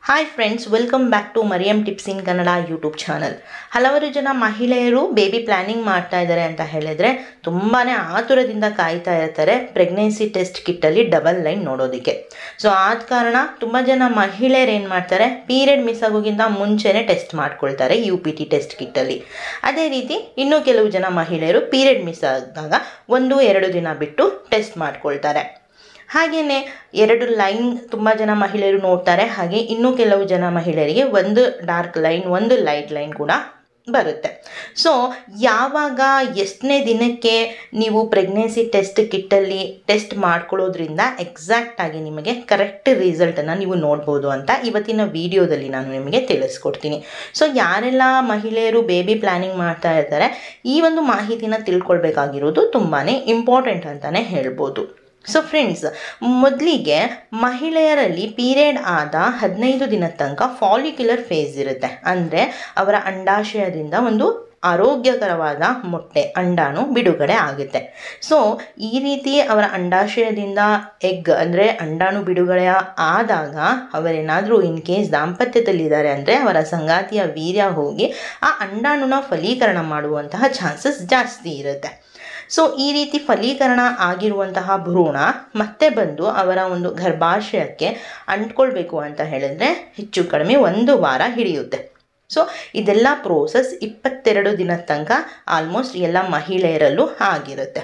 hi friends welcome back to Mariyam tips in Kannada YouTube channel ಹಲವಾರು ಜನ ಮಹಿಳೆಯರು ಬೇಬಿ ಪ್ಲ್ಯಾನಿಂಗ್ ಮಾಡ್ತಾ ಇದ್ದಾರೆ ಅಂತ ಹೇಳಿದರೆ ತುಂಬಾ ಆತುರದಿಂದ ಕಾಯ್ತಾ ಇರ್ತಾರೆ ಪ್ರೆಗ್ನೆನ್ಸಿ ಟೆಸ್ಟ್ ಕಿಟ್ಟಲ್ಲಿ ಡಬಲ್ ಲೈನ್ ನೋಡೋದಕ್ಕೆ ಸೊ ಆದ ಕಾರಣ ತುಂಬ ಜನ ಮಹಿಳೆಯರು ಏನು ಮಾಡ್ತಾರೆ ಪೀರಿಯಡ್ ಮಿಸ್ ಆಗೋಕ್ಕಿಂತ ಮುಂಚೆನೇ ಟೆಸ್ಟ್ ಮಾಡ್ಕೊಳ್ತಾರೆ ಯು ಪಿ ಟಿ ಟೆಸ್ಟ್ ಕಿಟ್ಟಲ್ಲಿ ಅದೇ ರೀತಿ ಇನ್ನೂ ಕೆಲವು ಜನ ಮಹಿಳೆಯರು ಪೀರಿಯಡ್ ಮಿಸ್ ಆದಾಗ ಒಂದು ಎರಡು ದಿನ ಬಿಟ್ಟು ಟೆಸ್ಟ್ ಮಾಡ್ಕೊಳ್ತಾರೆ ಹಾಗೆಯೇ ಎರಡು ಲೈನ್ ತುಂಬ ಜನ ಮಹಿಳೆಯರು ನೋಡ್ತಾರೆ ಹಾಗೆ ಇನ್ನೂ ಕೆಲವು ಜನ ಮಹಿಳೆಯರಿಗೆ ಒಂದು ಡಾರ್ಕ್ ಲೈನ್ ಒಂದು ಲೈಟ್ ಲೈನ್ ಕೂಡ ಬರುತ್ತೆ ಸೊ ಯಾವಾಗ ಎಷ್ಟನೇ ದಿನಕ್ಕೆ ನೀವು ಪ್ರೆಗ್ನೆನ್ಸಿ ಟೆಸ್ಟ್ ಕಿಟ್ಟಲ್ಲಿ ಟೆಸ್ಟ್ ಮಾಡ್ಕೊಳ್ಳೋದ್ರಿಂದ ಎಕ್ಸಾಕ್ಟಾಗಿ ನಿಮಗೆ ಕರೆಕ್ಟ್ ರಿಸಲ್ಟನ್ನು ನೀವು ನೋಡ್ಬೋದು ಅಂತ ಇವತ್ತಿನ ವಿಡಿಯೋದಲ್ಲಿ ನಾನು ನಿಮಗೆ ತಿಳಿಸ್ಕೊಡ್ತೀನಿ ಸೊ ಯಾರೆಲ್ಲ ಮಹಿಳೆಯರು ಬೇಬಿ ಪ್ಲ್ಯಾನಿಂಗ್ ಮಾಡ್ತಾ ಇರ್ತಾರೆ ಈ ಒಂದು ಮಾಹಿತಿನ ತಿಳ್ಕೊಳ್ಬೇಕಾಗಿರೋದು ತುಂಬಾ ಇಂಪಾರ್ಟೆಂಟ್ ಅಂತಲೇ ಹೇಳ್ಬೋದು ಸೊ ಫ್ರೆಂಡ್ಸ್ ಮೊದಲಿಗೆ ಮಹಿಳೆಯರಲ್ಲಿ ಪೀರಿಯಡ್ ಆದ ಹದಿನೈದು ದಿನದ ತನಕ ಫಾಲಿಕ್ಯುಲರ್ ಫೇಸ್ ಇರುತ್ತೆ ಅಂದರೆ ಅವರ ಅಂಡಾಶಯದಿಂದ ಒಂದು ಆರೋಗ್ಯಕರವಾದ ಮೊಟ್ಟೆ ಅಂಡಾಣು ಬಿಡುಗಡೆ ಆಗುತ್ತೆ ಸೊ ಈ ರೀತಿ ಅವರ ಅಂಡಾಶಯದಿಂದ ಎಗ್ ಅಂದರೆ ಅಂಡಾಣು ಬಿಡುಗಡೆ ಆದಾಗ ಅವರೇನಾದರೂ ಇನ್ ಕೇಸ್ ದಾಂಪತ್ಯದಲ್ಲಿದ್ದಾರೆ ಅಂದರೆ ಅವರ ಸಂಗಾತಿಯ ವೀರ್ಯ ಹೋಗಿ ಆ ಅಂಡಾಣುನ ಫಲೀಕರಣ ಮಾಡುವಂತಹ ಚಾನ್ಸಸ್ ಜಾಸ್ತಿ ಇರುತ್ತೆ ಸೊ ಈ ರೀತಿ ಫಲೀಕರಣ ಆಗಿರುವಂತಹ ಭ್ರೂಣ ಮತ್ತೆ ಬಂದು ಅವರ ಒಂದು ಗರ್ಭಾಶಯಕ್ಕೆ ಅಂಟ್ಕೊಳ್ಬೇಕು ಅಂತ ಹೇಳಿದ್ರೆ ಹೆಚ್ಚು ಕಡಿಮೆ ಒಂದು ವಾರ ಹಿಡಿಯುತ್ತೆ ಸೊ ಇದೆಲ್ಲ ಪ್ರೋಸೆಸ್ ಇಪ್ಪತ್ತೆರಡು ದಿನದ ತನಕ ಆಲ್ಮೋಸ್ಟ್ ಎಲ್ಲ ಮಹಿಳೆಯರಲ್ಲೂ ಆಗಿರುತ್ತೆ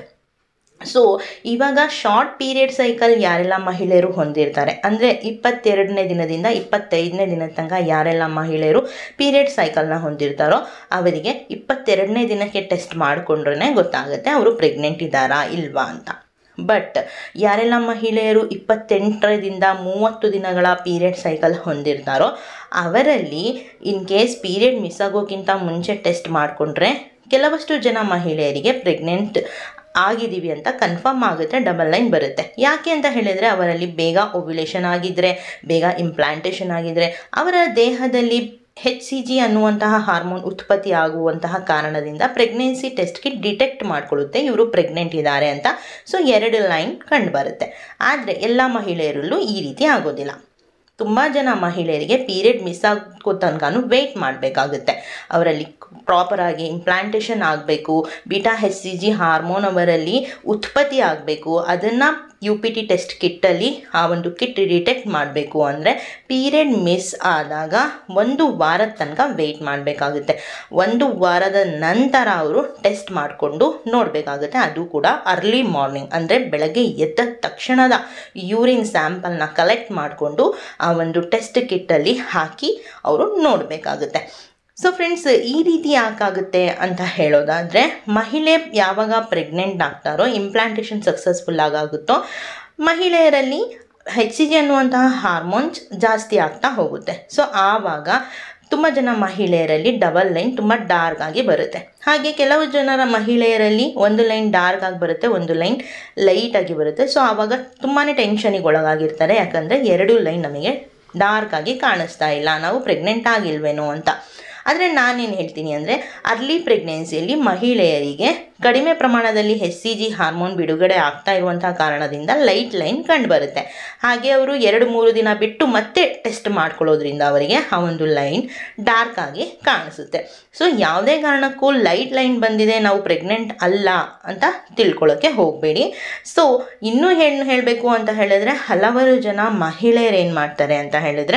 ಸೊ ಇವಾಗ ಶಾರ್ಟ್ ಪೀರಿಯಡ್ ಸೈಕಲ್ ಯಾರೆಲ್ಲ ಮಹಿಳೆಯರು ಹೊಂದಿರ್ತಾರೆ ಅಂದರೆ ಇಪ್ಪತ್ತೆರಡನೇ ದಿನದಿಂದ ಇಪ್ಪತ್ತೈದನೇ ದಿನದ ತನಕ ಯಾರೆಲ್ಲ ಮಹಿಳೆಯರು ಪೀರಿಯಡ್ ಸೈಕಲ್ನ ಹೊಂದಿರ್ತಾರೋ ಅವರಿಗೆ ಇಪ್ಪತ್ತೆರಡನೇ ದಿನಕ್ಕೆ ಟೆಸ್ಟ್ ಮಾಡಿಕೊಂಡ್ರೆ ಗೊತ್ತಾಗುತ್ತೆ ಅವರು ಪ್ರೆಗ್ನೆಂಟ್ ಇದ್ದಾರಾ ಇಲ್ವಾ ಅಂತ ಬಟ್ ಯಾರೆಲ್ಲ ಮಹಿಳೆಯರು ಇಪ್ಪತ್ತೆಂಟರಿಂದ ಮೂವತ್ತು ದಿನಗಳ ಪೀರಿಯಡ್ ಸೈಕಲ್ ಹೊಂದಿರ್ತಾರೋ ಅವರಲ್ಲಿ ಇನ್ ಕೇಸ್ ಪೀರಿಯಡ್ ಮಿಸ್ ಆಗೋಕ್ಕಿಂತ ಮುಂಚೆ ಟೆಸ್ಟ್ ಮಾಡಿಕೊಂಡ್ರೆ ಕೆಲವಷ್ಟು ಜನ ಮಹಿಳೆಯರಿಗೆ ಪ್ರೆಗ್ನೆಂಟ್ ಆಗಿದ್ದೀವಿ ಅಂತ ಕನ್ಫರ್ಮ್ ಆಗುತ್ತೆ ಡಬಲ್ ಲೈನ್ ಬರುತ್ತೆ ಯಾಕೆ ಅಂತ ಹೇಳಿದರೆ ಅವರಲ್ಲಿ ಬೇಗ ಓವ್ಯುಲೇಷನ್ ಆಗಿದ್ದರೆ ಬೇಗ ಇಂಪ್ಲಾಂಟೇಷನ್ ಆಗಿದ್ದರೆ ಅವರ ದೇಹದಲ್ಲಿ ಹೆಚ್ ಸಿ ಜಿ ಅನ್ನುವಂತಹ ಹಾರ್ಮೋನ್ ಉತ್ಪತ್ತಿ ಆಗುವಂತಹ ಕಾರಣದಿಂದ ಪ್ರೆಗ್ನೆನ್ಸಿ ಟೆಸ್ಟ್ಗೆ ಡಿಟೆಕ್ಟ್ ಮಾಡ್ಕೊಳ್ಳುತ್ತೆ ಇವರು ಪ್ರೆಗ್ನೆಂಟ್ ಇದ್ದಾರೆ ಅಂತ ಸೊ ಎರಡು ಲೈನ್ ಕಂಡುಬರುತ್ತೆ ಆದರೆ ಎಲ್ಲ ಮಹಿಳೆಯರಲ್ಲೂ ಈ ರೀತಿ ಆಗೋದಿಲ್ಲ ತುಂಬ ಜನ ಮಹಿಳೆಯರಿಗೆ ಪೀರಿಯಡ್ ಮಿಸ್ ಆಗೋ ತನಕನೂ ವೆಯ್ಟ್ ಮಾಡಬೇಕಾಗುತ್ತೆ ಅವರಲ್ಲಿ ಪ್ರಾಪರಾಗಿ ಇಂಪ್ಲಾಂಟೇಷನ್ ಆಗಬೇಕು beta H C G hormone ಅವರಲ್ಲಿ ಉತ್ಪತ್ತಿ ಆಗಬೇಕು ಅದನ್ನು ಯು ಪಿ ಟಿ ಟೆಸ್ಟ್ ಕಿಟ್ಟಲ್ಲಿ ಆ ಒಂದು ಕಿಟ್ ಡಿಟೆಕ್ಟ್ ಮಾಡಬೇಕು ಅಂದರೆ ಪೀರಿಯಡ್ ಮಿಸ್ ಆದಾಗ ಒಂದು ವಾರದ ತನಕ ವೆಯ್ಟ್ ಮಾಡಬೇಕಾಗುತ್ತೆ ಒಂದು ವಾರದ ನಂತರ ಅವರು ಟೆಸ್ಟ್ ಮಾಡಿಕೊಂಡು ನೋಡಬೇಕಾಗುತ್ತೆ ಅದು ಕೂಡ ಅರ್ಲಿ ಮಾರ್ನಿಂಗ್ ಅಂದರೆ ಬೆಳಗ್ಗೆ ಎದ್ದ ತಕ್ಷಣದ ಯೂರಿನ್ ಸ್ಯಾಂಪಲ್ನ ಕಲೆಕ್ಟ್ ಮಾಡಿಕೊಂಡು ಆ ಒಂದು ಟೆಸ್ಟ್ ಕಿಟ್ಟಲ್ಲಿ ಹಾಕಿ ಅವರು ನೋಡಬೇಕಾಗುತ್ತೆ ಸೊ ಫ್ರೆಂಡ್ಸ್ ಈ ರೀತಿ ಯಾಕಾಗುತ್ತೆ ಅಂತ ಹೇಳೋದಾದರೆ ಮಹಿಳೆ ಯಾವಾಗ ಪ್ರೆಗ್ನೆಂಟ್ ಆಗ್ತಾರೋ ಇಂಪ್ಲಾಂಟೇಷನ್ ಸಕ್ಸಸ್ಫುಲ್ ಆಗುತ್ತೋ ಮಹಿಳೆಯರಲ್ಲಿ ಹೆಚ್ ಸಿ ಜಿ ಅನ್ನುವಂತಹ ಹಾರ್ಮೋನ್ಸ್ ಜಾಸ್ತಿ ಆಗ್ತಾ ಹೋಗುತ್ತೆ ಸೊ ಆವಾಗ ತುಂಬ ಜನ ಮಹಿಳೆಯರಲ್ಲಿ ಡಬಲ್ ಲೈನ್ ತುಂಬ ಡಾರ್ಕ್ ಆಗಿ ಬರುತ್ತೆ ಹಾಗೆ ಕೆಲವು ಜನರ ಮಹಿಳೆಯರಲ್ಲಿ ಒಂದು ಲೈನ್ ಡಾರ್ಕ್ ಆಗಿ ಬರುತ್ತೆ ಒಂದು ಲೈನ್ ಲೈಟ್ ಆಗಿ ಬರುತ್ತೆ ಸೊ ಆವಾಗ ತುಂಬಾ ಟೆನ್ಷನಿಗೆ ಒಳಗಾಗಿರ್ತಾರೆ ಯಾಕಂದರೆ ಎರಡು ಲೈನ್ ನಮಗೆ ಡಾರ್ಕ್ ಆಗಿ ಕಾಣಿಸ್ತಾ ಇಲ್ಲ ನಾವು ಪ್ರೆಗ್ನೆಂಟ್ ಆಗಿಲ್ವೇನೋ ಅಂತ ಆದರೆ ನಾನೇನು ಹೇಳ್ತೀನಿ ಅಂದರೆ ಅರ್ಲಿ ಪ್ರೆಗ್ನೆನ್ಸಿಯಲ್ಲಿ ಮಹಿಳೆಯರಿಗೆ ಕಡಿಮೆ ಪ್ರಮಾಣದಲ್ಲಿ ಹೆಚ್ ಸಿ ಜಿ ಹಾರ್ಮೋನ್ ಬಿಡುಗಡೆ ಆಗ್ತಾ ಇರುವಂತಹ ಕಾರಣದಿಂದ ಲೈಟ್ ಲೈನ್ ಕಂಡುಬರುತ್ತೆ ಹಾಗೆ ಅವರು ಎರಡು ಮೂರು ದಿನ ಬಿಟ್ಟು ಮತ್ತೆ ಟೆಸ್ಟ್ ಮಾಡ್ಕೊಳ್ಳೋದ್ರಿಂದ ಅವರಿಗೆ ಆ ಒಂದು ಲೈನ್ ಡಾರ್ಕ್ ಆಗಿ ಕಾಣಿಸುತ್ತೆ ಸೊ ಯಾವುದೇ ಕಾರಣಕ್ಕೂ ಲೈಟ್ ಲೈನ್ ಬಂದಿದೆ ನಾವು ಪ್ರೆಗ್ನೆಂಟ್ ಅಲ್ಲ ಅಂತ ತಿಳ್ಕೊಳ್ಳೋಕ್ಕೆ ಹೋಗಬೇಡಿ ಸೊ ಇನ್ನೂ ಏನು ಹೇಳಬೇಕು ಅಂತ ಹೇಳಿದ್ರೆ ಹಲವಾರು ಜನ ಮಹಿಳೆಯರು ಏನು ಮಾಡ್ತಾರೆ ಅಂತ ಹೇಳಿದ್ರೆ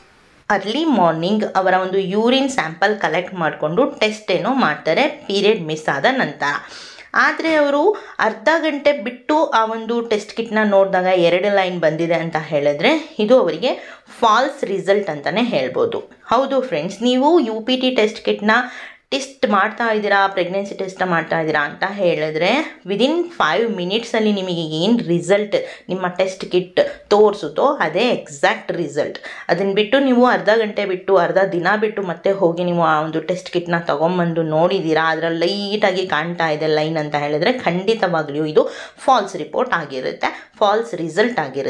ಅರ್ಲಿ ಮಾರ್ನಿಂಗ್ ಅವರ ಒಂದು ಯೂರಿನ್ ಸ್ಯಾಂಪಲ್ ಕಲೆಕ್ಟ್ ಮಾಡಿಕೊಂಡು ಟೆಸ್ಟ್ ಏನೋ ಮಾಡ್ತಾರೆ ಪೀರಿಯಡ್ ಮಿಸ್ ಆದ ನಂತರ ಆದರೆ ಅವರು ಅರ್ಧ ಗಂಟೆ ಬಿಟ್ಟು ಆ ಒಂದು ಟೆಸ್ಟ್ ಕಿಟ್ನ ನೋಡಿದಾಗ ಎರಡು ಲೈನ್ ಬಂದಿದೆ ಅಂತ ಹೇಳಿದ್ರೆ ಇದು ಅವರಿಗೆ ಫಾಲ್ಸ್ ರಿಸಲ್ಟ್ ಅಂತಲೇ ಹೇಳ್ಬೋದು ಹೌದು ಫ್ರೆಂಡ್ಸ್ ನೀವು ಯು ಪಿ ಟಿ ಟೆಸ್ಟ್ ಕಿಟ್ನ ಟೆಸ್ಟ್ ಮಾಡ್ತಾ ಇದ್ದೀರಾ ಪ್ರೆಗ್ನೆನ್ಸಿ ಟೆಸ್ಟ್ ಮಾಡ್ತಾ ಇದ್ದೀರಾ ಅಂತ ಹೇಳಿದ್ರೆ ವಿದಿನ್ ಫೈವ್ ಮಿನಿಟ್ಸಲ್ಲಿ ನಿಮಗೆ ಏನು ರಿಸಲ್ಟ್ ನಿಮ್ಮ ಟೆಸ್ಟ್ ಕಿಟ್ ತೋರಿಸುತ್ತೋ ಅದೇ ಎಕ್ಸಾಕ್ಟ್ ರಿಸಲ್ಟ್ ಅದನ್ನು ಬಿಟ್ಟು ನೀವು ಅರ್ಧ ಗಂಟೆ ಬಿಟ್ಟು ಅರ್ಧ ದಿನ ಬಿಟ್ಟು ಮತ್ತೆ ಹೋಗಿ ನೀವು ಆ ಒಂದು ಟೆಸ್ಟ್ ಕಿಟ್ನ ತೊಗೊಂಬಂದು ನೋಡಿದ್ದೀರಾ ಅದರಲ್ಲಿ ಲೈಟಾಗಿ ಕಾಣ್ತಾ ಇದೆ ಲೈನ್ ಅಂತ ಹೇಳಿದ್ರೆ ಖಂಡಿತವಾಗ್ಲಿಯೂ ಇದು ಫಾಲ್ಸ್ ರಿಪೋರ್ಟ್ ಆಗಿರುತ್ತೆ ಫಾಲ್ಸ್ ರಿಸಲ್ಟ್ ಆಗಿರುತ್ತೆ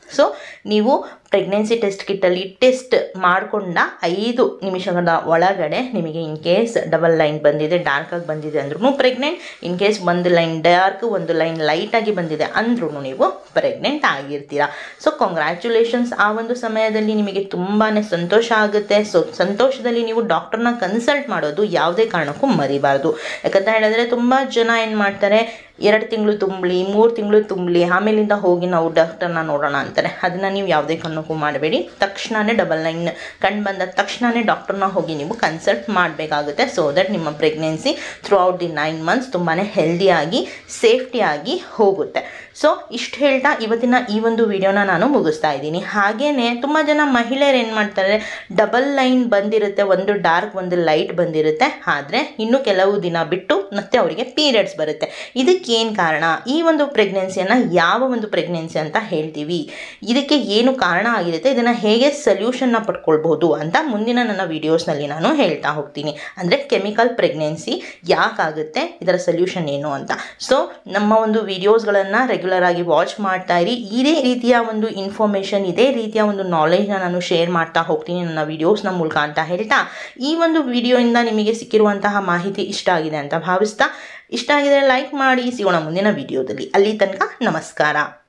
ಸೊ ನೀವು ಪ್ರೆಗ್ನೆನ್ಸಿ ಟೆಸ್ಟ್ ಕಿಟ್ಟಲ್ಲಿ ಟೆಸ್ಟ್ ಮಾಡಿಕೊಂಡ ಐದು ನಿಮಿಷಗಳ ಒಳಗಡೆ ನಿಮಗೆ ಇನ್ ಕೇಸ್ ಡಬಲ್ ಲೈನ್ ಬಂದಿದೆ ಡಾರ್ಕಾಗಿ ಬಂದಿದೆ ಅಂದ್ರೂ ಪ್ರೆಗ್ನೆಂಟ್ ಇನ್ ಕೇಸ್ ಒಂದು ಲೈನ್ ಡಾರ್ಕ್ ಒಂದು ಲೈನ್ ಲೈಟಾಗಿ ಬಂದಿದೆ ಅಂದ್ರೂ ನೀವು ಪ್ರೆಗ್ನೆಂಟ್ ಆಗಿರ್ತೀರಾ ಸೊ ಕಂಗ್ರ್ಯಾಚುಲೇಷನ್ಸ್ ಆ ಒಂದು ಸಮಯದಲ್ಲಿ ನಿಮಗೆ ತುಂಬಾ ಸಂತೋಷ ಆಗುತ್ತೆ ಸೊ ಸಂತೋಷದಲ್ಲಿ ನೀವು ಡಾಕ್ಟರ್ನ ಕನ್ಸಲ್ಟ್ ಮಾಡೋದು ಯಾವುದೇ ಕಾರಣಕ್ಕೂ ಮರಿಬಾರ್ದು ಯಾಕಂತ ಹೇಳಿದ್ರೆ ತುಂಬ ಜನ ಏನು ಮಾಡ್ತಾರೆ ಎರಡು ತಿಂಗಳು ತುಂಬಲಿ ಮೂರು ತಿಂಗಳು ತುಂಬಲಿ ಆಮೇಲಿಂದ ಹೋಗಿ ನಾವು ಡಾಕ್ಟರ್ನ ನೋಡೋಣ ಅಂತಾರೆ ಅದನ್ನು ನೀವು ಯಾವುದೇ ಕಾರಣಕ್ಕೂ ಮಾಡಬೇಡಿ ತಕ್ಷಣವೇ ಡಬಲ್ ಲೈನ್ ಕಂಡು ಬಂದ ತಕ್ಷಣವೇ ಡಾಕ್ಟರ್ನ ಹೋಗಿ ನೀವು ಕನ್ಸಲ್ಟ್ ಮಾಡಬೇಕಾಗುತ್ತೆ ಸೊ ದಟ್ ನಿಮ್ಮ pregnancy throughout the nine months ತುಂಬಾ ಹೆಲ್ದಿಯಾಗಿ ಸೇಫ್ಟಿಯಾಗಿ ಹೋಗುತ್ತೆ ಸೊ ಇಷ್ಟು ಹೇಳ್ತಾ ಇವತ್ತಿನ ಈ ಒಂದು ವಿಡಿಯೋನ ನಾನು ಮುಗಿಸ್ತಾ ಇದ್ದೀನಿ ಹಾಗೆಯೇ ತುಂಬ ಜನ ಮಹಿಳೆಯರು ಏನು ಮಾಡ್ತಾರೆ ಡಬಲ್ ಲೈನ್ ಬಂದಿರುತ್ತೆ ಒಂದು ಡಾರ್ಕ್ ಒಂದು ಲೈಟ್ ಬಂದಿರುತ್ತೆ ಆದರೆ ಇನ್ನು ಕೆಲವು ದಿನ ಬಿಟ್ಟು ಮತ್ತೆ ಅವರಿಗೆ ಪೀರಿಯಡ್ಸ್ ಬರುತ್ತೆ ಇದಕ್ಕೇನು ಕಾರಣ ಈ ಒಂದು ಪ್ರೆಗ್ನೆನ್ಸಿಯನ್ನು ಯಾವ ಒಂದು ಪ್ರೆಗ್ನೆನ್ಸಿ ಅಂತ ಹೇಳ್ತೀವಿ ಇದಕ್ಕೆ ಏನು ಕಾರಣ ಆಗಿರುತ್ತೆ ಇದನ್ನು ಹೇಗೆ ಸೊಲ್ಯೂಷನ್ನ ಪಡ್ಕೊಳ್ಬೋದು ಅಂತ ಮುಂದಿನ ನನ್ನ ವೀಡಿಯೋಸ್ನಲ್ಲಿ ನಾನು ಹೇಳ್ತಾ ಹೋಗ್ತೀನಿ ಅಂದರೆ ಕೆಮಿಕಲ್ ಪ್ರೆಗ್ನೆನ್ಸಿ ಯಾಕಾಗುತ್ತೆ ಇದರ ಸೊಲ್ಯೂಷನ್ ಏನು ಅಂತ ಸೊ ನಮ್ಮ ಒಂದು ವೀಡಿಯೋಸ್ಗಳನ್ನು ರೆಗ್ಯುಲರ್ ಆಗಿ ವಾಚ್ ಮಾಡ್ತಾ ಇರಿ ಇದೇ ರೀತಿಯ ಒಂದು ಇನ್ಫಾರ್ಮೇಷನ್ ಇದೇ ರೀತಿಯ ಒಂದು ನಾಲೆಜ್ನ ನಾನು ಶೇರ್ ಮಾಡ್ತಾ ಹೋಗ್ತೀನಿ ನನ್ನ ವೀಡಿಯೋಸ್ನ ಮೂಲಕ ಅಂತ ಹೇಳ್ತಾ ಈ ಒಂದು ವಿಡಿಯೋಯಿಂದ ನಿಮಗೆ ಸಿಕ್ಕಿರುವಂತಹ ಮಾಹಿತಿ ಇಷ್ಟ ಆಗಿದೆ ಅಂತ ಭಾವಿಸ್ತಾ ಇಷ್ಟ ಆಗಿದರೆ ಲೈಕ್ ಮಾಡಿ ಸಿಗೋಣ ಮುಂದಿನ ವಿಡಿಯೋದಲ್ಲಿ ಅಲ್ಲಿ ತನಕ ನಮಸ್ಕಾರ